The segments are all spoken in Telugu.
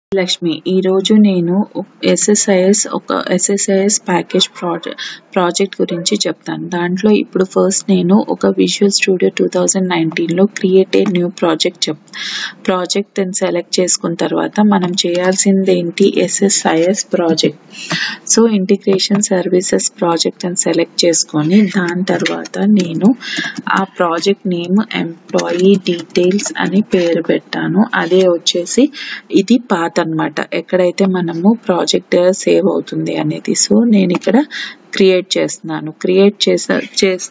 లక్ష్మి ఈరోజు నేను ఎస్ఎస్ఐఎస్ ఒక ఎస్ఎస్ఐఎస్ ప్యాకేజ్ ప్రాజె ప్రాజెక్ట్ గురించి చెప్తాను దాంట్లో ఇప్పుడు ఫస్ట్ నేను ఒక విజువల్ స్టూడియో టూ థౌజండ్ నైన్టీన్లో క్రియేట్ ఏ న్యూ ప్రాజెక్ట్ చెప్ ప్రాజెక్ట్ అని సెలెక్ట్ చేసుకున్న తర్వాత మనం చేయాల్సింది ఏంటి SSIS project so integration services project అని సెలెక్ట్ చేసుకొని దాని తర్వాత నేను ఆ ప్రాజెక్ట్ నేమ్ ఎంప్లాయీ డీటెయిల్స్ అని పేరు పెట్టాను అదే వచ్చేసి ఇది పాత్ అన్నమాట ఎక్కడైతే మనము ప్రాజెక్ట్ సేవ్ అవుతుంది అనేది సో నేను ఇక్కడ క్రియేట్ చేస్తున్నాను క్రియేట్ చేసా చేస్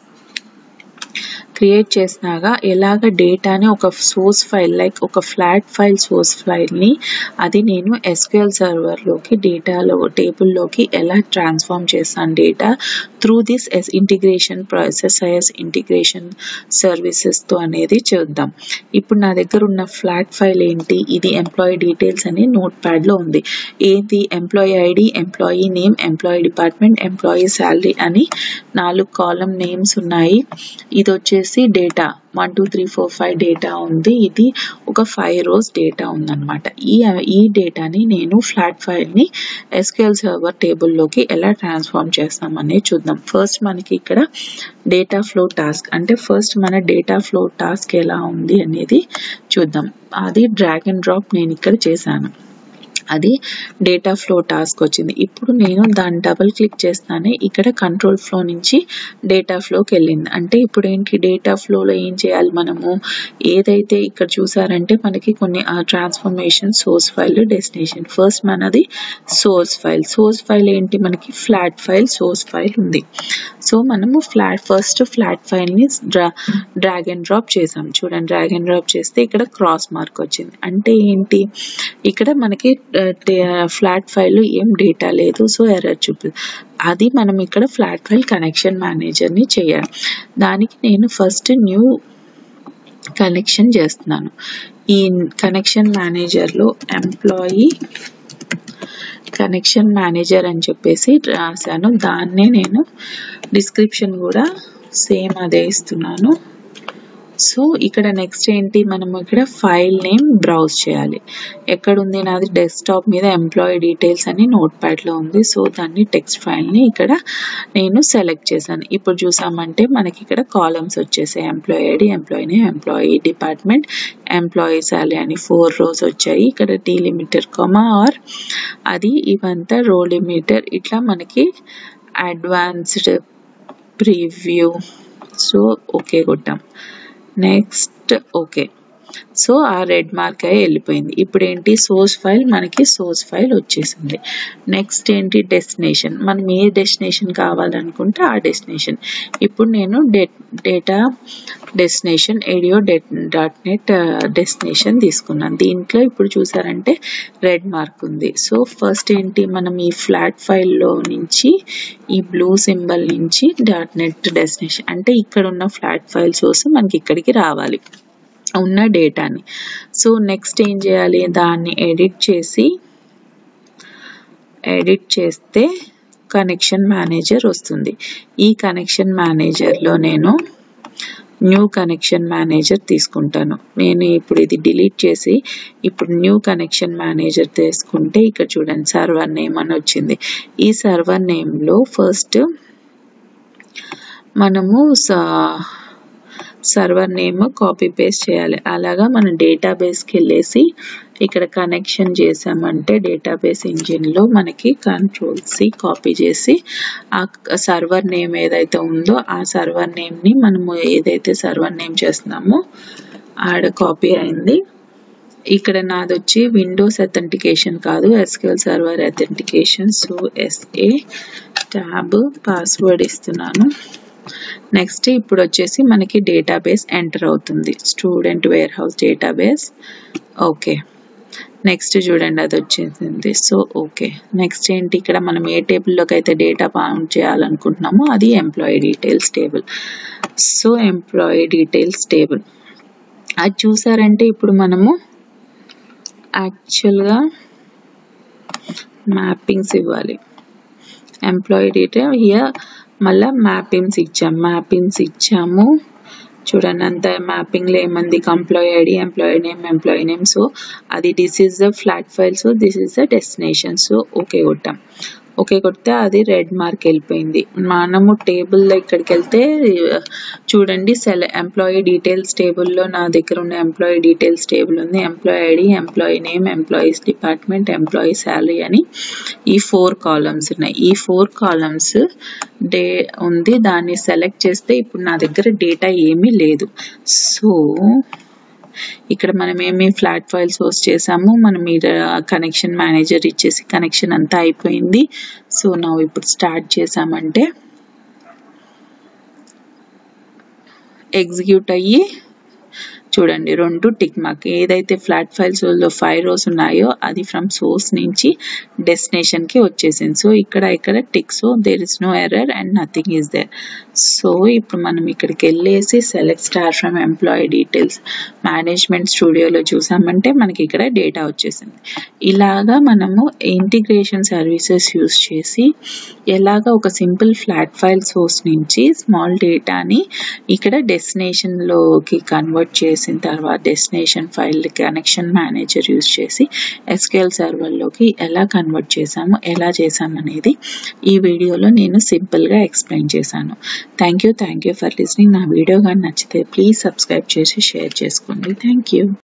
క్రియేట్ చేసినాక ఎలాగ డేటాని ఒక సోర్స్ ఫైల్ లైక్ ఒక ఫ్లాట్ ఫైల్ సోర్స్ ఫైల్ని అది నేను ఎస్క్యూఎల్ సర్వర్లోకి డేటాలో టేబుల్లోకి ఎలా ట్రాన్స్ఫార్మ్ చేస్తాను data through this S integration SSIS integration సర్వీసెస్తో అనేది చూద్దాం ఇప్పుడు నా దగ్గర ఉన్న ఫ్లాట్ ఫైల్ ఏంటి ఇది ఎంప్లాయీ డీటెయిల్స్ అని నోట్ ప్యాడ్లో ఉంది ఏది employee ID employee name employee department employee salary అని నాలుగు కాలం నేమ్స్ ఉన్నాయి ఇది వచ్చేసి data one two three four five data ఉంది ఇది ఒక ఫైవ్ రోస్ డేటా ఉందన్నమాట ఈ ఈ డేటాని నేను ఫ్లాట్ ఫైల్ని ఎస్క్యూఎల్ సర్వర్ టేబుల్లోకి ఎలా ట్రాన్స్ఫార్మ్ చేస్తామనేది చూద్దాం ఫస్ట్ మనకి ఇక్కడ డేటా ఫ్లో టాస్క్ అంటే ఫస్ట్ మన డేటా ఫ్లో టాస్క్ ఎలా ఉంది అనేది చూద్దాం అది డ్రాగ్ అండ్ డ్రాప్ నేను ఇక్కడ చేశాను అది డేటా ఫ్లో టాస్క్ వచ్చింది ఇప్పుడు నేను దాన్ని డబుల్ క్లిక్ చేస్తానే ఇక్కడ కంట్రోల్ ఫ్లో నుంచి డేటా ఫ్లోకి వెళ్ళింది అంటే ఇప్పుడు ఏంటి డేటా ఫ్లోలో ఏం చేయాలి మనము ఏదైతే ఇక్కడ చూసారంటే మనకి కొన్ని transformation source file destination first మనది సోర్స్ ఫైల్ సోర్స్ ఫైల్ ఏంటి మనకి ఫ్లాట్ ఫైల్ సోర్స్ ఫైల్ ఉంది సో మనము ఫ్లాట్ ఫస్ట్ ఫ్లాట్ ఫైల్ని డ్రా డ్రాగ్ అండ్ డ్రాప్ చేసాం చూడండి డ్రాగ్ అండ్ డ్రాప్ చేస్తే ఇక్కడ క్రాస్ మార్క్ వచ్చింది అంటే ఏంటి ఇక్కడ మనకి ఫ్లాట్ ఫైల్ ఏం డేటా లేదు సో ఎర్రర్ చూపి అది మనం ఇక్కడ ఫ్లాట్ ఫైల్ కనెక్షన్ మేనేజర్ని చేయాలి దానికి నేను ఫస్ట్ న్యూ కనెక్షన్ చేస్తున్నాను ఈ కనెక్షన్ మేనేజర్లో ఎంప్లాయీ కనెక్షన్ మేనేజర్ అని చెప్పేసి రాశాను దాన్నే నేను డిస్క్రిప్షన్ కూడా సేమ్ అదే ఇస్తున్నాను సో ఇక్కడ నెక్స్ట్ ఏంటి మనం ఇక్కడ ఫైల్ నేమ్ బ్రౌజ్ చేయాలి ఎక్కడుంది నాది డెస్క్టాప్ మీద ఎంప్లాయీ డీటెయిల్స్ అని నోట్ ప్యాడ్లో ఉంది సో దాన్ని టెక్స్ట్ ఫైల్ని ఇక్కడ నేను సెలెక్ట్ చేశాను ఇప్పుడు చూసామంటే మనకి ఇక్కడ కాలమ్స్ వచ్చేసాయి employee ID employee name employee department employee salary అని ఫోర్ రోస్ వచ్చాయి ఇక్కడ టీ లిమిటర్ కొమా ఆర్ అది ఇవంతా రో లిమిటర్ ఇట్లా మనకి అడ్వాన్స్డ్ ప్రివ్యూ సో ఓకే కొట్టాం నెక్స్ట్ ఓకే సో ఆ రెడ్ మార్క్ అయ్యి వెళ్ళిపోయింది ఇప్పుడు ఏంటి సోర్స్ ఫైల్ మనకి సోర్స్ ఫైల్ వచ్చేసింది నెక్స్ట్ ఏంటి డెస్టినేషన్ మనం ఏ డెస్టినేషన్ కావాలనుకుంటే ఆ డెస్టినేషన్ ఇప్పుడు నేను data destination ADO dot net destination తీసుకున్నాను దీంట్లో ఇప్పుడు చూసారంటే రెడ్ మార్క్ ఉంది సో ఫస్ట్ ఏంటి మనం ఈ ఫ్లాట్ ఫైల్లో నుంచి ఈ బ్లూ సింబల్ నుంచి డాట్ నెట్ డెస్టినేషన్ అంటే ఇక్కడ ఉన్న ఫ్లాట్ ఫైల్ సోర్స్ మనకి ఇక్కడికి రావాలి ఉన్న డేటాని సో నెక్స్ట్ ఏం చేయాలి దాన్ని ఎడిట్ చేసి ఎడిట్ చేస్తే కనెక్షన్ మేనేజర్ వస్తుంది ఈ కనెక్షన్ మేనేజర్లో నేను న్యూ కనెక్షన్ మేనేజర్ తీసుకుంటాను నేను ఇప్పుడు ఇది డిలీట్ చేసి ఇప్పుడు న్యూ కనెక్షన్ మేనేజర్ తీసుకుంటే ఇక్కడ చూడండి సర్వర్ నేమ్ అని వచ్చింది ఈ సర్వర్ నేమ్లో ఫస్ట్ మనము సర్వర్ నేమ్ కాపీ పేస్ట్ చేయాలి అలాగా మనం డేటాబేస్కి వెళ్ళేసి ఇక్కడ కనెక్షన్ చేసామంటే డేటాబేస్ ఇంజిన్లో మనకి కంట్రోల్ సి కాపీ చేసి ఆ సర్వర్ నేమ్ ఏదైతే ఉందో ఆ సర్వర్ నేమ్ని మనము ఏదైతే సర్వర్ నేమ్ చేస్తున్నామో ఆడ కాపీ అయింది ఇక్కడ నాది వచ్చి విండోస్ అథెంటికేషన్ కాదు SQL server authentication so SA tab password ఇస్తున్నాను నెక్స్ట్ ఇప్పుడు వచ్చేసి మనకి డేటాబేస్ ఎంటర్ అవుతుంది student warehouse database okay next చూడండి అది వచ్చేసింది సో ఓకే నెక్స్ట్ ఏంటి ఇక్కడ మనం ఏ టేబుల్లోకి అయితే డేటా కౌంట్ చేయాలనుకుంటున్నామో అది employee details table so employee details table అది చూసారంటే ఇప్పుడు మనము యాక్చువల్గా మ్యాపింగ్స్ ఇవ్వాలి ఎంప్లాయీ డీటెయిల్ హియర్ మళ్ళీ మ్యాపింగ్స్ ఇచ్చాము మ్యాపింగ్స్ ఇచ్చాము చూడండి అంత మ్యాపింగ్లో ఏమంది employee ID employee name employee name so అది this is the flat file so this is the destination so okay కొట్టాం ఓకే కొడితే అది రెడ్ మార్క్ వెళ్ళిపోయింది మనము టేబుల్లో ఇక్కడికి వెళ్తే చూడండి సెల్ ఎంప్లాయీ డీటెయిల్స్ టేబుల్లో నా దగ్గర ఉన్న ఎంప్లాయీ డీటెయిల్స్ టేబుల్ ఉంది employee ID employee name employees department employee salary అని ఈ ఫోర్ కాలమ్స్ ఉన్నాయి ఈ ఫోర్ కాలమ్స్ డే ఉంది దాన్ని సెలెక్ట్ చేస్తే ఇప్పుడు నా దగ్గర డేటా ఏమీ లేదు సో ఇక్కడ మనం ఏమి ఫ్లాట్ ఫైల్ సోర్స్ చేసాము మనం మీద కనెక్షన్ మేనేజర్ ఇచ్చేసి కనెక్షన్ అంతా అయిపోయింది సో నా ఇప్పుడు స్టార్ట్ చేసామంటే ఎగ్జిక్యూట్ అయ్యి చూడండి రెండు టిక్ మార్క్ ఏదైతే ఫ్లాట్ ఫైల్స్ లో ఫైవ్ రోస్ ఉన్నాయో అది ఫ్రమ్ సోర్స్ నుంచి డెస్టినేషన్ కి వచ్చేసింది సో ఇక్కడ ఇక్కడ tick so there is no error and nothing is there so ఇప్పుడు మనం ఇక్కడికి వెళ్ళేసి select star from employee details management స్టూడియోలో చూసామంటే మనకి ఇక్కడ డేటా వచ్చేసింది ఇలాగా మనము ఇంటిగ్రేషన్ సర్వీసెస్ యూస్ చేసి ఎలాగ ఒక సింపుల్ ఫ్లాట్ ఫైల్ సోర్స్ నుంచి స్మాల్ డేటాని ఇక్కడ డెస్టినేషన్లోకి కన్వర్ట్ చేసిన తర్వాత destination file connection manager use చేసి ఎస్క్యూఎల్ సర్వర్లోకి ఎలా కన్వర్ట్ చేసాము ఎలా చేసామనేది ఈ వీడియోలో నేను సింపుల్గా ఎక్స్ప్లెయిన్ చేశాను thank you thank you for listening నా వీడియో కానీ నచ్చితే ప్లీజ్ సబ్స్క్రైబ్ చేసి షేర్ చేసుకోండి థ్యాంక్ యూ